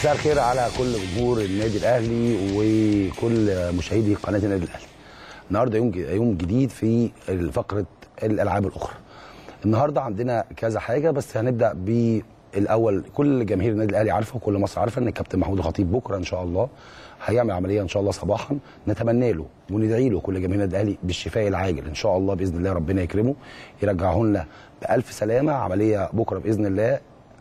مساء الخير على كل جمهور النادي الاهلي وكل مشاهدي قناه النادي الاهلي. النهارده يوم يوم جديد في فقره الالعاب الاخرى. النهارده عندنا كذا حاجه بس هنبدا بالاول كل جماهير النادي الاهلي عارفه وكل مصر عارفه ان الكابتن محمود الخطيب بكره ان شاء الله هيعمل عمليه ان شاء الله صباحا نتمنى له وندعي له كل جماهير النادي الاهلي بالشفاء العاجل ان شاء الله باذن الله ربنا يكرمه يرجعه لنا بالف سلامه عمليه بكره باذن الله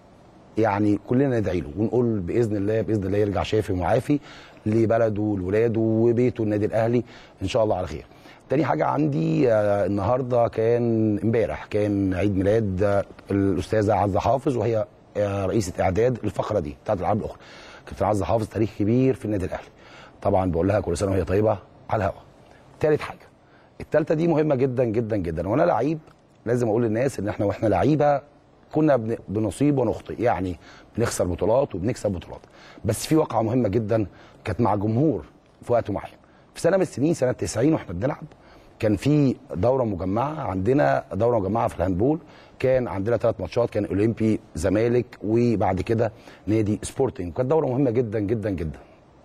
يعني كلنا ندعي له ونقول باذن الله باذن الله يرجع شافي ومعافي لبلده لولاده وبيته النادي الاهلي ان شاء الله على خير. تاني حاجه عندي آه النهارده كان امبارح كان عيد ميلاد آه الاستاذه عزه حافظ وهي آه رئيسه اعداد الفقره دي بتاعت الالعاب الاخرى. كابتن عزه حافظ تاريخ كبير في النادي الاهلي. طبعا بقول لها كل سنه وهي طيبه على الهوا. تالت حاجه التالتة دي مهمه جدا جدا جدا وانا لعيب لازم اقول للناس ان احنا واحنا لعيبه كنا بنصيب ونخطئ يعني بنخسر بطولات وبنكسب بطولات بس في واقعه مهمه جدا كانت مع جمهور في وقت معين في سنه من السنين سنه 90 واحنا بنلعب كان في دوره مجمعه عندنا دوره مجمعه في الهاندبول كان عندنا ثلاث ماتشات كان اولمبي زمالك وبعد كده نادي سبورتنج كانت دوره مهمه جدا جدا جدا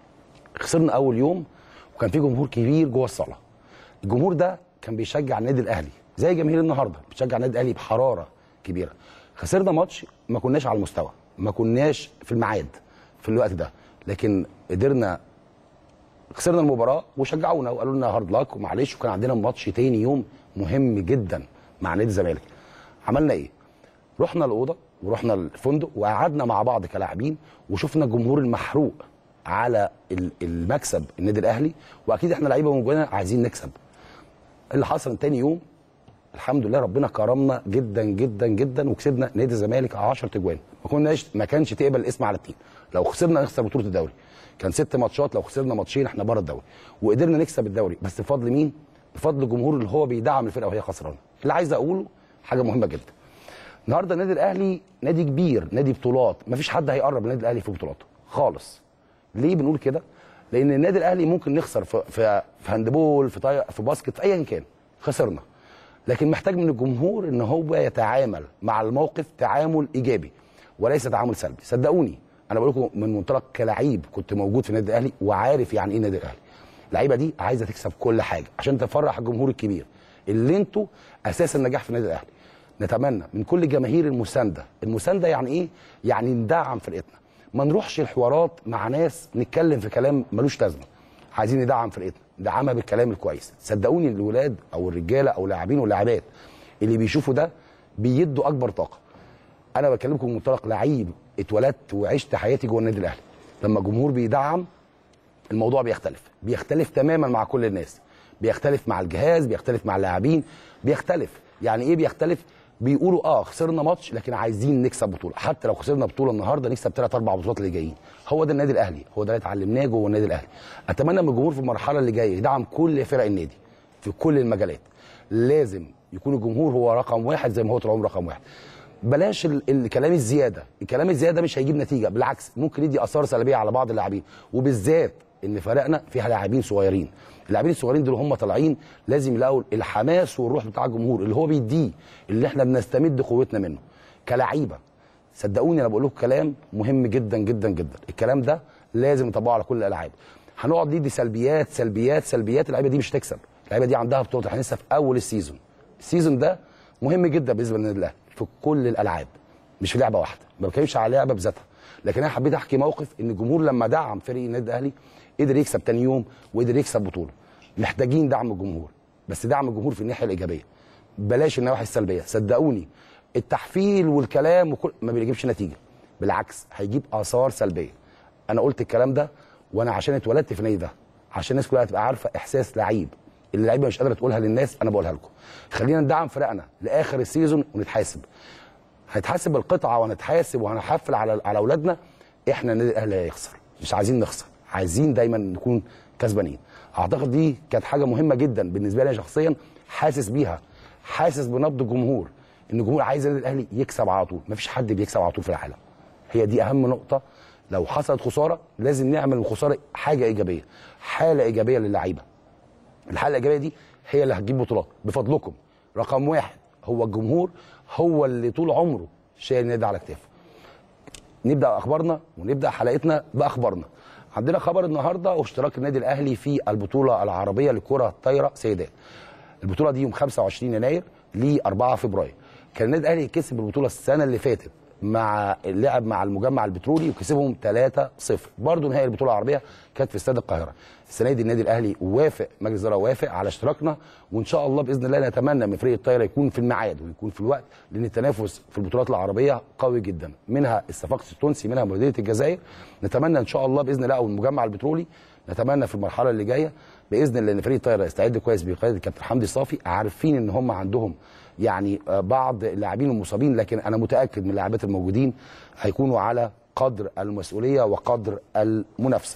خسرنا اول يوم وكان في جمهور كبير جوه الصاله الجمهور ده كان بيشجع النادي الاهلي زي جماهير النهارده بتشجع النادي الاهلي بحراره كبيره خسرنا ماتش ما كناش على المستوى ما كناش في الميعاد في الوقت ده لكن قدرنا خسرنا المباراه وشجعونا وقالوا لنا هارد لاك ومعلش وكان عندنا ماتش تاني يوم مهم جدا مع نادي الزمالك عملنا ايه رحنا الاوضه ورحنا الفندق وقعدنا مع بعض كلاعبين وشفنا الجمهور المحروق على المكسب النادي الاهلي واكيد احنا لعيبه من جوانا عايزين نكسب اللي حصل تاني يوم الحمد لله ربنا كرمنا جدا جدا جدا وكسبنا نادي الزمالك 10 تجوان ما كناش ما كانش تقبل الاسم على التيم لو خسرنا نخسر بطوله الدوري كان ست ماتشات لو خسرنا ماتشين احنا بره الدوري وقدرنا نكسب الدوري بس بفضل مين بفضل الجمهور اللي هو بيدعم الفرقه وهي خسرانه اللي عايز اقوله حاجه مهمه جدا النهارده النادي الاهلي نادي كبير نادي بطولات ما فيش حد هيقرب النادي الاهلي في بطولاته خالص ليه بنقول كده لان النادي الاهلي ممكن نخسر في في, في هاندبول في طي... في باسكت في ايا كان خسرنا لكن محتاج من الجمهور ان هو يتعامل مع الموقف تعامل ايجابي وليس تعامل سلبي صدقوني انا بقول لكم من منطلق كلعيب كنت موجود في النادي الاهلي وعارف يعني ايه النادي الاهلي اللعيبه دي عايزه تكسب كل حاجه عشان تفرح الجمهور الكبير اللي انتوا اساس النجاح في النادي الاهلي نتمنى من كل جماهير المسانده المسانده يعني ايه يعني ندعم فرقتنا ما نروحش الحوارات مع ناس نتكلم في كلام ملوش لازمه عايزين ندعم فرقتنا ندعمها بالكلام الكويس صدقوني الولاد او الرجاله او اللاعبين واللاعبات اللي بيشوفوا ده بيدوا اكبر طاقه انا بكلمكم من منطلق لعيب اتولدت وعشت حياتي جوه النادي الاهلي لما الجمهور بيدعم الموضوع بيختلف بيختلف تماما مع كل الناس بيختلف مع الجهاز بيختلف مع اللاعبين بيختلف يعني ايه بيختلف بيقولوا اه خسرنا ماتش لكن عايزين نكسب بطوله حتى لو خسرنا بطوله النهارده نكسب ثلاث اربع بطولات اللي جايين هو ده النادي الاهلي هو ده اللي اتعلمناه جوه النادي الاهلي اتمنى من الجمهور في المرحله اللي جايه يدعم كل فرق النادي في كل المجالات لازم يكون الجمهور هو رقم واحد زي ما هو طول عمره رقم واحد بلاش الكلام الزياده الكلام الزياده مش هيجيب نتيجه بالعكس ممكن يدي اثار سلبيه على بعض اللاعبين وبالذات ان فرقنا فيها لاعبين صغيرين اللاعبين الصغيرين دول هم طالعين لازم يلاقوا الحماس والروح بتاع الجمهور اللي هو بيديه اللي احنا بنستمد قوتنا منه كلعيبه صدقوني انا بقول لكم كلام مهم جدا جدا جدا الكلام ده لازم نطبقه على كل الالعاب هنقعد ندي سلبيات سلبيات سلبيات اللعيبه دي مش هتكسب اللعيبه دي عندها بطولات احنا لسه في اول السيزون السيزون ده مهم جدا بالنسبه للنادي الاهلي في كل الالعاب مش في لعبه واحده ما بتكلمش على لعبه بذاتها لكن انا حبيت احكي موقف ان الجمهور لما دعم فريق النادي الاهلي قدر يكسب تاني يوم وقدر يكسب بطوله محتاجين دعم الجمهور بس دعم الجمهور في الناحيه الايجابيه بلاش النواحي السلبيه صدقوني التحفيل والكلام وكل ما بيجيبش نتيجه بالعكس هيجيب اثار سلبيه انا قلت الكلام ده وانا عشان اتولدت في النادي ده عشان الناس كلها تبقى عارفه احساس لعيب اللي اللعيبه مش قادره تقولها للناس انا بقولها لكم خلينا ندعم فرقنا لاخر السيزون ونتحاسب هنتحاسب بالقطعه ونتحاسب وهنحفل على على اولادنا احنا النادي الاهلي هيخسر مش عايزين نخسر عايزين دايما نكون كسبانين اعتقد دي كانت حاجه مهمه جدا بالنسبه لي شخصيا حاسس بيها حاسس بنبض الجمهور ان الجمهور عايز النادي الاهلي يكسب على طول مفيش حد بيكسب على طول في العالم هي دي اهم نقطه لو حصلت خساره لازم نعمل من الخساره حاجه ايجابيه حاله ايجابيه للعيبه الحاله الايجابيه دي هي اللي هتجيب بطولات بفضلكم رقم واحد هو الجمهور هو اللي طول عمره شايل النادي على كتافه نبدا اخبارنا ونبدا حلقتنا باخبارنا عندنا خبر النهارده واشتراك النادي الاهلي في البطوله العربيه لكره الطايره سيدات البطوله دي يوم 25 يناير ل 4 فبراير كان النادي الاهلي كسب البطوله السنه اللي فاتت مع اللعب مع المجمع البترولي وكسبهم 3-0 برضه نهائي البطوله العربيه كانت في استاد القاهره السنه دي النادي الاهلي وافق مجلس الاداره وافق على اشتراكنا وان شاء الله باذن الله نتمنى من فريق الطايره يكون في الميعاد ويكون في الوقت لان التنافس في البطولات العربيه قوي جدا منها الصفاقس التونسي منها مدينه الجزائر نتمنى ان شاء الله باذن الله او المجمع البترولي نتمنى في المرحله اللي جايه باذن الله ان فريق الطايره يستعد كويس بقياده الكابتن حمدي صافي عارفين ان هم عندهم يعني بعض اللاعبين المصابين لكن انا متاكد من اللاعبات الموجودين هيكونوا على قدر المسؤوليه وقدر المنافسه.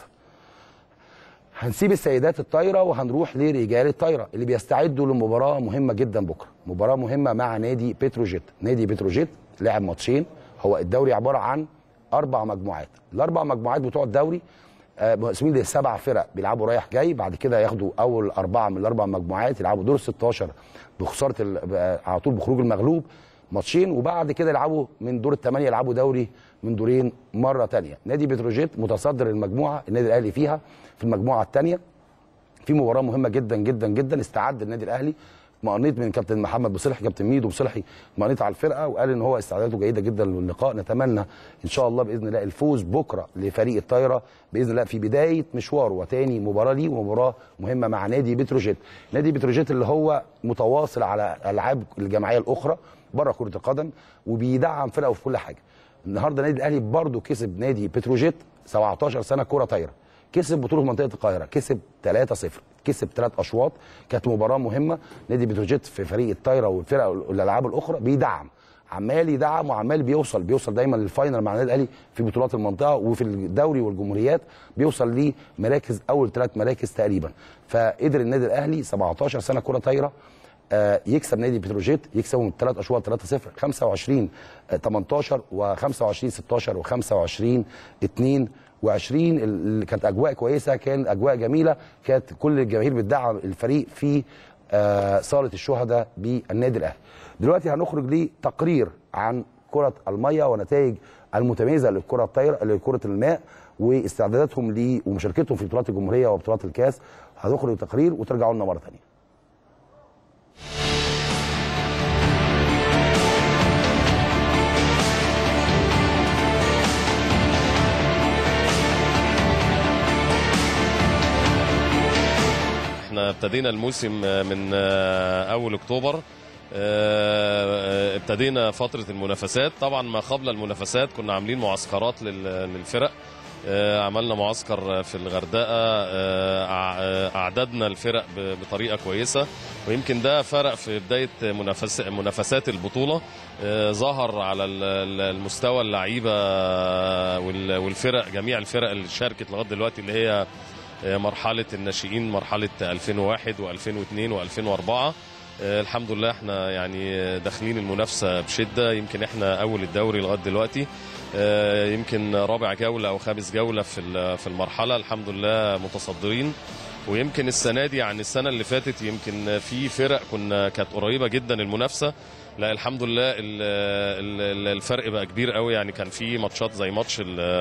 هنسيب السيدات الطايره وهنروح لرجال الطايره اللي بيستعدوا لمباراه مهمه جدا بكره، مباراه مهمه مع نادي بتروجيت، نادي بتروجيت لعب ماتشين هو الدوري عباره عن اربع مجموعات، الاربع مجموعات بتوع الدوري مقسومين لسبع فرق بيلعبوا رايح جاي بعد كده ياخدوا اول اربعه من الاربع مجموعات يلعبوا دور 16 بخساره على طول بخروج المغلوب ماتشين وبعد كده يلعبوا من دور الثمانيه يلعبوا دوري من دورين مره ثانيه نادي بتروجيت متصدر المجموعه النادي الاهلي فيها في المجموعه الثانيه في مباراه مهمه جدا جدا جدا استعد النادي الاهلي مقنيت من كابتن محمد بصلحي كابتن ميدو بصلحي مقنيت على الفرقه وقال ان هو استعداده جيده جدا للقاء نتمنى ان شاء الله باذن الله الفوز بكره لفريق الطايره باذن الله في بدايه مشواره وتاني مباراه ليه ومباراه مهمه مع نادي بتروجيت نادي بتروجيت اللي هو متواصل على العاب الجمعيه الاخرى بره كره القدم وبيدعم فرقه في كل حاجه النهارده النادي الاهلي برده كسب نادي بتروجيت 17 سنه كره طايره كسب بطوله منطقه القاهره كسب 3-0 كسب ثلاث اشواط كانت مباراه مهمه نادي بتروجيت في فريق الطايره والفرق والالعاب الاخرى بيدعم عمال يدعم وعمال بيوصل بيوصل دايما للفاينل مع النادي الاهلي في بطولات المنطقه وفي الدوري والجمهوريات بيوصل لمراكز اول ثلاث مراكز تقريبا فقدر النادي الاهلي 17 سنه كره طايره آه يكسب نادي بتروجيت يكسبهم ثلاث اشواط 3-0 25 آه 18 و25 16 و25 2 و20 اللي كانت اجواء كويسه كان اجواء جميله كانت كل الجماهير بتدعم الفريق في آه صاله الشهداء بالنادي الاهلي. دلوقتي هنخرج لتقرير عن كره الميه ونتائج المتميزه للكره الطايره لكره الماء واستعداداتهم ل ومشاركتهم في بطولات الجمهوريه وبطولات الكاس هنخرج لتقرير وترجعوا لنا مره ثانيه. احنا ابتدينا الموسم من اول اكتوبر ابتدينا فترة المنافسات طبعا ما قبل المنافسات كنا عاملين معسكرات للفرق عملنا معسكر في الغردقة أعددنا الفرق بطريقة كويسة ويمكن ده فرق في بداية منافس منافسات البطولة ظهر على المستوى اللعيبة والفرق جميع الفرق اللي شاركت لغاية دلوقتي اللي هي مرحلة الناشئين مرحلة 2001 و2002 و2004 الحمد لله احنا يعني داخلين المنافسة بشدة يمكن احنا أول الدوري لغاية دلوقتي يمكن رابع جولة أو خامس جولة في في المرحلة الحمد لله متصدرين ويمكن السنة دي عن السنة اللي فاتت يمكن في فرق كنا كانت قريبة جدا المنافسة لا الحمد لله الفرق بقى كبير قوي يعني كان في ماتشات زي ماتش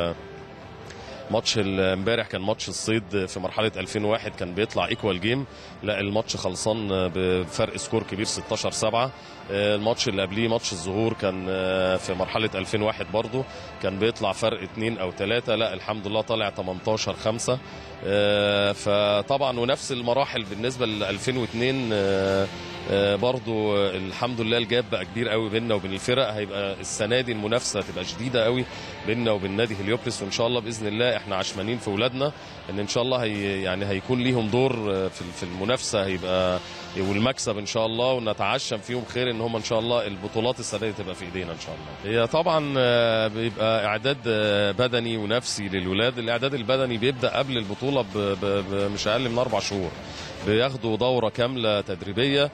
ماتش امبارح كان ماتش الصيد في مرحله 2001 كان بيطلع ايكوال جيم لا الماتش خلصان بفرق سكور كبير 16 7 الماتش اللي قبليه ماتش الظهور كان في مرحله 2001 برضه كان بيطلع فرق 2 او 3 لا الحمد لله طالع 18 5 فطبعا ونفس المراحل بالنسبه ل 2002 برضو الحمد لله الجاب بقى كبير قوي بيننا وبين الفرق هيبقى السنه دي المنافسه تبقى شديده قوي بيننا وبين نادي هليوبلس وان شاء الله باذن الله احنا عشمانين في اولادنا ان ان شاء الله هي يعني هيكون ليهم دور في في المنافسه هيبقى والمكسب ان شاء الله ونتعشم فيهم خير ان هم ان شاء الله البطولات السنه دي تبقى في ايدينا ان شاء الله. هي طبعا بيبقى اعداد بدني ونفسي للولاد، الاعداد البدني بيبدا قبل البطوله مش اقل من اربع شهور. بياخدوا دوره كامله تدريبيه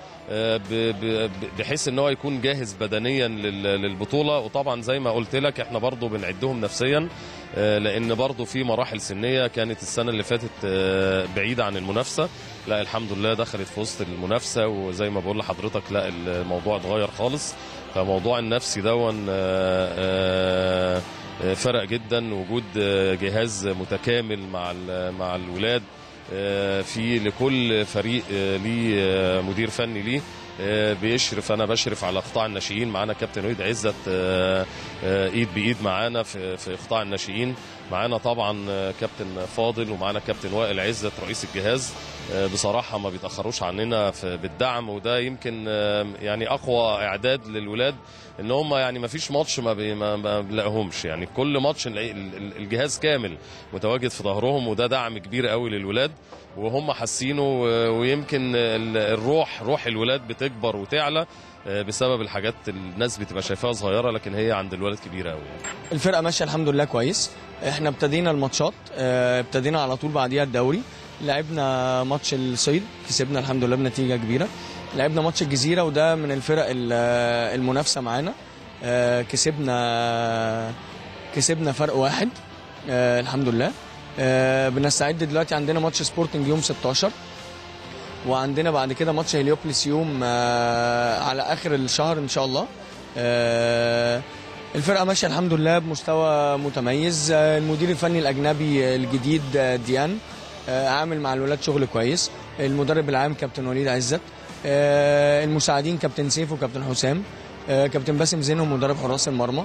بحيث ان هو يكون جاهز بدنيا للبطوله وطبعا زي ما قلت لك احنا برضو بنعدهم نفسيا لان برضو في مراحل سنيه كانت السنه اللي فاتت بعيده عن المنافسه لا الحمد لله دخلت في وسط المنافسه وزي ما بقول لحضرتك لا الموضوع اتغير خالص فموضوع النفسي دون آه، فرق جدا وجود آه، جهاز متكامل مع ال- مع الولاد آه، في لكل فريق آه، ليه آه، مدير فني ليه آه، بيشرف انا بشرف على قطاع الناشئين معانا كابتن وليد عزت آه، آه، ايد بايد معانا في في قطاع الناشئين معانا طبعا آه، كابتن فاضل ومعانا كابتن وائل عزت رئيس الجهاز آه، بصراحه ما بيتاخروش عننا في بالدعم وده يمكن آه، يعني اقوى اعداد للولاد ان هم يعني ما فيش ماتش ما, بي ما, ما بنلاقيهمش يعني كل ماتش نلاقي ال- ال- الجهاز كامل متواجد في ظهرهم وده دعم كبير قوي للولاد وهم حاسينه و- ويمكن ال- الروح روح الولاد بتكبر وتعلى آه، بسبب الحاجات الناس بتبقى شايفاها صغيره لكن هي عند الولد كبيره قوي يعني. الفرقه ماشيه الحمد لله كويس احنا ابتدينا الماتشات اه، ابتدينا على طول بعديها الدوري لعبنا ماتش الصيد كسبنا الحمد لله بنتيجه كبيره لعبنا ماتش الجزيره وده من الفرق ال- المنافسه معانا اه، كسبنا كسبنا فرق واحد اه، الحمد لله اه، بنستعد دلوقتي عندنا ماتش سبورتنج يوم 16 وعندنا بعد كده ماتش هليوبلس يوم اه، على اخر الشهر ان شاء الله اه، الفرقه ماشيه الحمد لله بمستوى متميز آه، المدير الفني الاجنبي الجديد آه، ديان آه، عامل مع الولاد شغل كويس المدرب العام كابتن وليد عزت آه، المساعدين كابتن سيف وكابتن حسام آه، كابتن باسم زينهم مدرب حراس المرمى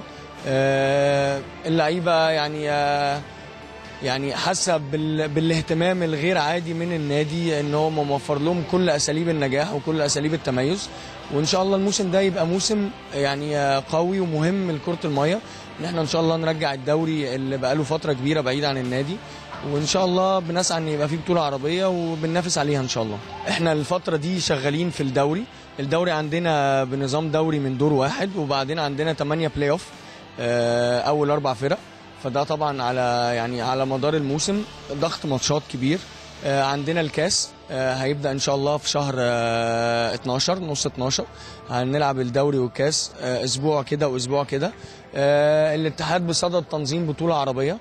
آه، اللعيبه يعني آه، يعني حاسه بال... بالاهتمام الغير عادي من النادي ان هو موفر لهم كل اساليب النجاح وكل اساليب التميز وان شاء الله الموسم ده يبقى موسم يعني آه، قوي ومهم لكره الميه ان احنا ان شاء الله نرجع الدوري اللي بقاله فتره كبيره بعيد عن النادي وان شاء الله بنسعى ان يبقى في بطوله عربيه وبننافس عليها ان شاء الله احنا الفتره دي شغالين في الدوري الدوري عندنا بنظام دوري من دور واحد وبعدين عندنا 8 بلاي اوف آه، اول اربع فرق فده طبعا على يعني على مدار الموسم ضغط ماتشات كبير آه، عندنا الكاس آه، هيبدا ان شاء الله في شهر آه، 12 نص 12 هنلعب الدوري والكاس آه، اسبوع كده واسبوع كده آه، الاتحاد بصدد تنظيم بطوله عربيه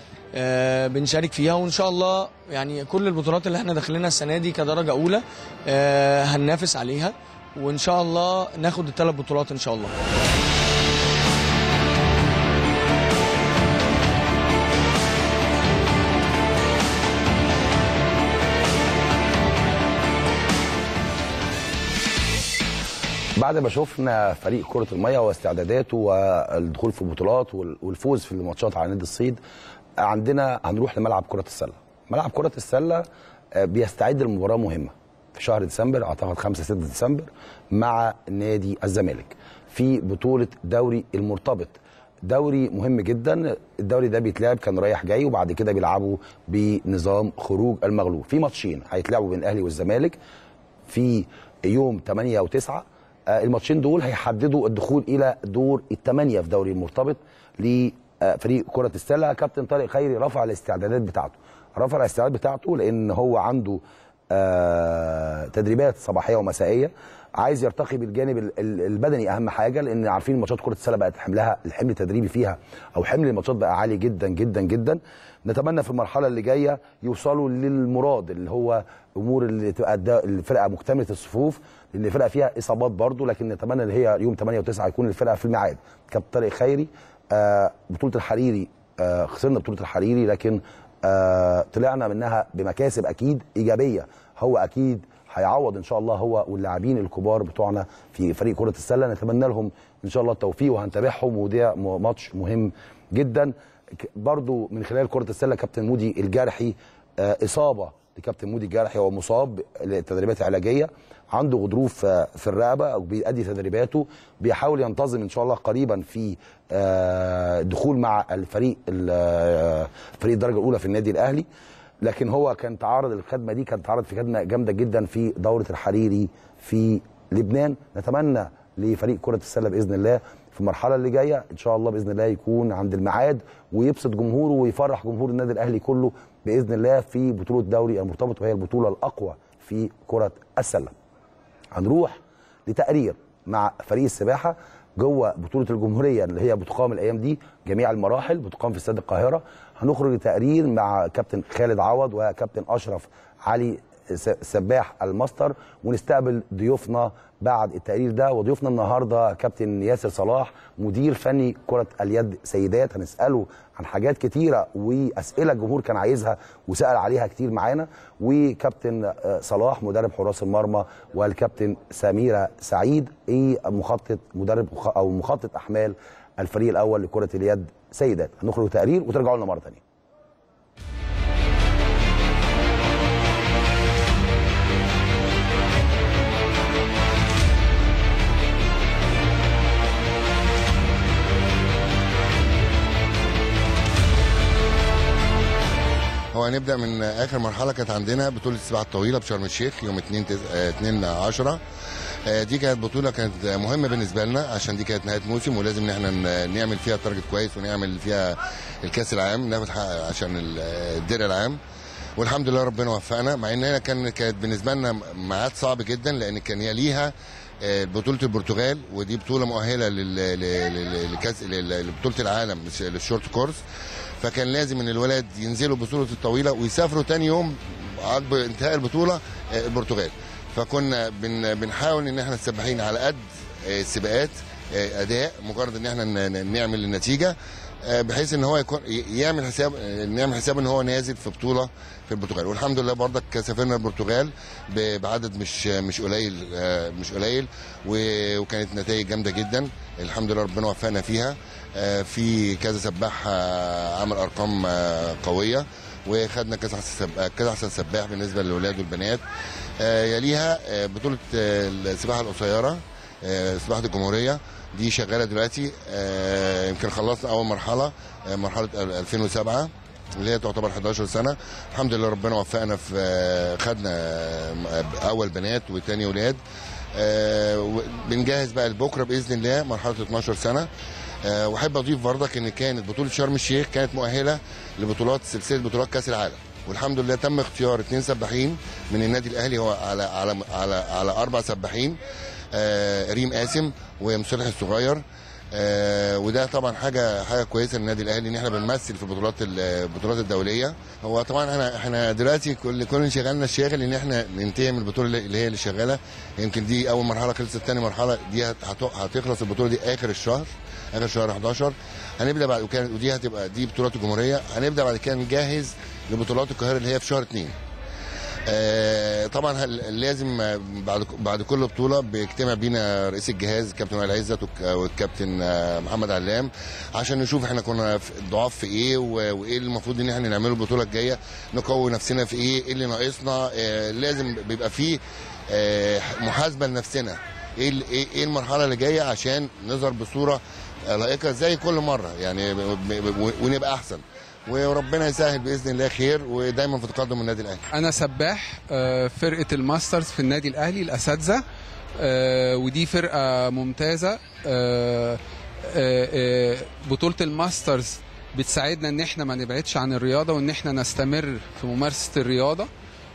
آه، بنشارك فيها وان شاء الله يعني كل البطولات اللي احنا داخلينها السنه دي كدرجه اولى آه، هننافس عليها وان شاء الله ناخد الثلاث بطولات ان شاء الله بعد ما شفنا فريق كرة المية واستعداداته والدخول في البطولات وال- والفوز في الماتشات على نادي الصيد عندنا هنروح لملعب كرة السلة ملعب كرة السلة آه، بيستعد لمباراة مهمة في شهر ديسمبر اعتقد 5 6 ديسمبر مع نادي الزمالك في بطولة دوري المرتبط دوري مهم جدا الدوري ده بيتلعب كان رايح جاي وبعد كده بيلعبوا بنظام خروج المغلوب في ماتشين هيتلعبوا بين الاهلي والزمالك في يوم 8 و9 الماتشين دول هيحددوا الدخول الى دور الثمانيه في دوري المرتبط لفريق كره السله كابتن طارق خيري رفع الاستعدادات بتاعته رفع الاستعدادات بتاعته لان هو عنده آه، تدريبات صباحيه ومسائيه عايز يرتقي بالجانب ال- ال- البدني اهم حاجه لان عارفين ماتشات كره السله بقت حملها الحمل التدريبي فيها او حمل الماتشات بقى عالي جدا جدا جدا نتمنى في المرحله اللي جايه يوصلوا للمراد اللي هو امور اللي تبقى الد- الفرقه مكتمله الصفوف لان الفرقه فيها اصابات برضو لكن نتمنى ان هي يوم 8 و9 يكون الفرقه في الميعاد كابتن طارق خيري آه، بطوله الحريري آه، خسرنا بطوله الحريري لكن آه، طلعنا منها بمكاسب اكيد ايجابيه هو اكيد هيعوض ان شاء الله هو واللاعبين الكبار بتوعنا في فريق كره السله نتمنى لهم ان شاء الله التوفيق وهنتابعهم وده م- ماتش مهم جدا ك- برضو من خلال كره السله كابتن مودي الجرحي آه، اصابه لكابتن مودي الجرحي هو مصاب لتدريبات علاجيه عنده غضروف آه، في الرقبه وبيأدي تدريباته بيحاول ينتظم ان شاء الله قريبا في آه، دخول مع الفريق ال- آه، فريق الدرجه الاولى في النادي الاهلي لكن هو كان تعرض الخدمه دي كان تعرض في خدمه جامده جدا في دوره الحريري في لبنان نتمنى لفريق كره السله باذن الله في المرحله اللي جايه ان شاء الله باذن الله يكون عند الميعاد ويبسط جمهوره ويفرح جمهور النادي الاهلي كله باذن الله في بطوله دوري المرتبط وهي البطوله الاقوى في كره السله. هنروح لتقرير مع فريق السباحه جوه بطوله الجمهوريه اللي هي بتقام الايام دي جميع المراحل بتقام في استاد القاهره هنخرج لتقرير مع كابتن خالد عوض وكابتن اشرف علي سباح الماستر ونستقبل ضيوفنا بعد التقرير ده وضيوفنا النهارده كابتن ياسر صلاح مدير فني كره اليد سيدات هنساله عن حاجات كتيره واسئله الجمهور كان عايزها وسال عليها كتير معانا وكابتن آه، صلاح مدرب حراس المرمى والكابتن سميره سعيد ايه مخطط مدرب خ- او مخطط احمال الفريق الاول لكره اليد سيدات هنخرج تقرير وترجعوا لنا مره ثانيه هو هنبدا من اخر مرحله كانت عندنا بطوله السباحه الطويله بشرم الشيخ يوم 2 تس- آه، 2 10 آه، دي كانت بطوله كانت مهمه بالنسبه لنا عشان دي كانت نهايه موسم ولازم ان احنا ن- نعمل فيها تارجت كويس ونعمل فيها الكاس العام ناخد حق عشان ال- آه، الدرع العام والحمد لله ربنا وفقنا مع ان هي كان كانت بالنسبه لنا ميعاد صعب جدا لان كان يليها آه، بطوله البرتغال ودي بطوله مؤهله لل- لل- لل- لكاس لل- لبطوله العالم للش- للشورت كورس فكان لازم ان الولاد ينزلوا بطوله الطويله ويسافروا تاني يوم عقب انتهاء البطوله آه، البرتغال فكنا بن بنحاول ان احنا السباحين على قد آه، السباقات آه، اداء مجرد ان احنا ن- ن- نعمل النتيجه آه، بحيث ان هو يكون ي- يعمل حساب آه، نعمل حساب ان هو نازل في بطوله في البرتغال والحمد لله برضك سافرنا البرتغال ب- بعدد مش مش قليل آه، مش قليل و- وكانت نتائج جامده جدا الحمد لله ربنا وفقنا فيها آه، في كذا سباح آه، عمل ارقام آه، قويه وخدنا كاس احسن سباح كاس احسن سباح بالنسبه للاولاد والبنات آه، يليها آه، بطوله آه، السباحه القصيره آه، سباحه الجمهوريه دي شغاله دلوقتي آه، يمكن خلصنا اول مرحله آه، مرحله 2007 اللي هي تعتبر 11 سنه الحمد لله ربنا وفقنا في آه، خدنا آه، اول بنات وتاني ولاد آه، و- بنجهز بقى لبكره باذن الله مرحله 12 سنه آه، واحب اضيف برضك ان كانت بطوله شرم الشيخ كانت مؤهله لبطولات سلسله بطولات كاس العالم والحمد لله تم اختيار اثنين سباحين من النادي الاهلي هو على على على على اربع سباحين آه، ريم قاسم ومصلح الصغير آه، وده طبعا حاجه حاجه كويسه للنادي الاهلي ان احنا بنمثل في البطولات البطولات الدوليه هو طبعا احنا احنا دلوقتي كل كل انشغالنا الشاغل ان احنا ننتهي من البطوله اللي- اللي هي اللي شغاله يمكن دي اول مرحله خلصت ثاني مرحله دي هت- هت- هتخلص البطوله دي اخر الشهر اخر شهر 11 هنبدا بعد وكانت ودي هتبقى دي بطولات الجمهوريه هنبدا بعد كده نجهز لبطولات القاهره اللي هي في شهر 2 آه، طبعا هل- لازم آه، بعد بعد كل بطوله بيجتمع بينا رئيس الجهاز الكابتن وائل عزت والك- والكابتن آه، محمد علام عشان نشوف احنا كنا في- ضعاف في ايه و- وايه اللي المفروض ان احنا نعمله البطوله الجايه نقوي نفسنا في ايه ايه اللي ناقصنا آه، لازم بيبقى فيه آه، محاسبه لنفسنا ايه ال- ايه إيه المرحله اللي جايه عشان نظهر بصوره آه، لائقه زي كل مره يعني ب- ب- ب- ونبقى احسن وربنا يسهل باذن الله خير ودايما في تقدم النادي الاهلي انا سباح آه، فرقه الماسترز في النادي الاهلي الاساتذه آه، ودي فرقه ممتازه آه، آه، آه، بطوله الماسترز بتساعدنا ان احنا ما نبعدش عن الرياضه وان احنا نستمر في ممارسه الرياضه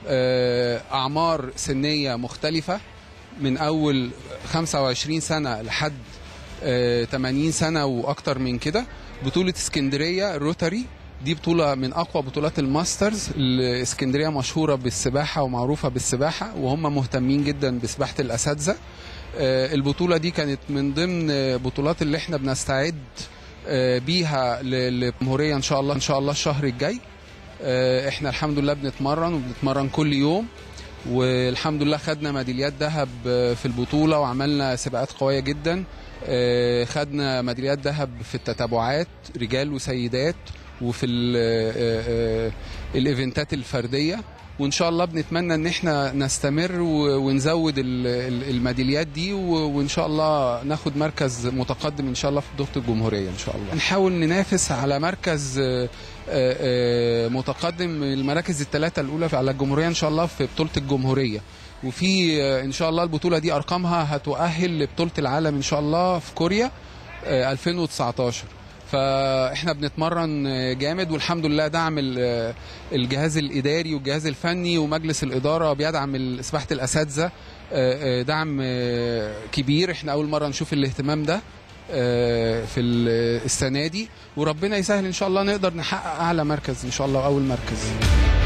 آه، اعمار سنيه مختلفه من اول 25 سنه لحد آه، 80 سنه واكتر من كده بطوله اسكندريه الروتاري دي بطولة من أقوى بطولات الماسترز اللي اسكندرية مشهورة بالسباحة ومعروفة بالسباحة وهم مهتمين جدا بسباحة الأساتذة آه، البطولة دي كانت من ضمن آه، بطولات اللي احنا بنستعد آه، بيها ل- للجمهورية إن شاء الله إن شاء الله الشهر الجاي آه، احنا الحمد لله بنتمرن وبنتمرن كل يوم والحمد لله خدنا ميداليات ذهب آه، في البطولة وعملنا سباقات قوية جدا آه، خدنا ميداليات ذهب في التتابعات رجال وسيدات وفي ال- آه، آه، الايفنتات الفرديه وان شاء الله بنتمنى ان احنا نستمر و- ونزود ال- ال- الميداليات دي و- وان شاء الله ناخد مركز متقدم ان شاء الله في بطوله الجمهوريه ان شاء الله نحاول ننافس على مركز آه، آه، آه، متقدم من المراكز الثلاثه الاولى في- على الجمهوريه ان شاء الله في بطوله الجمهوريه وفي آه، ان شاء الله البطوله دي ارقامها هتؤهل لبطوله العالم ان شاء الله في كوريا آه، 2019 فاحنا بنتمرن آه، جامد والحمد لله دعم ال- آه، الجهاز الاداري والجهاز الفني ومجلس الاداره بيدعم ال- سباحه الاساتذه آه، آه، دعم آه، كبير احنا اول مره نشوف الاهتمام ده آه، في ال- السنه دي وربنا يسهل ان شاء الله نقدر نحقق اعلى مركز ان شاء الله اول مركز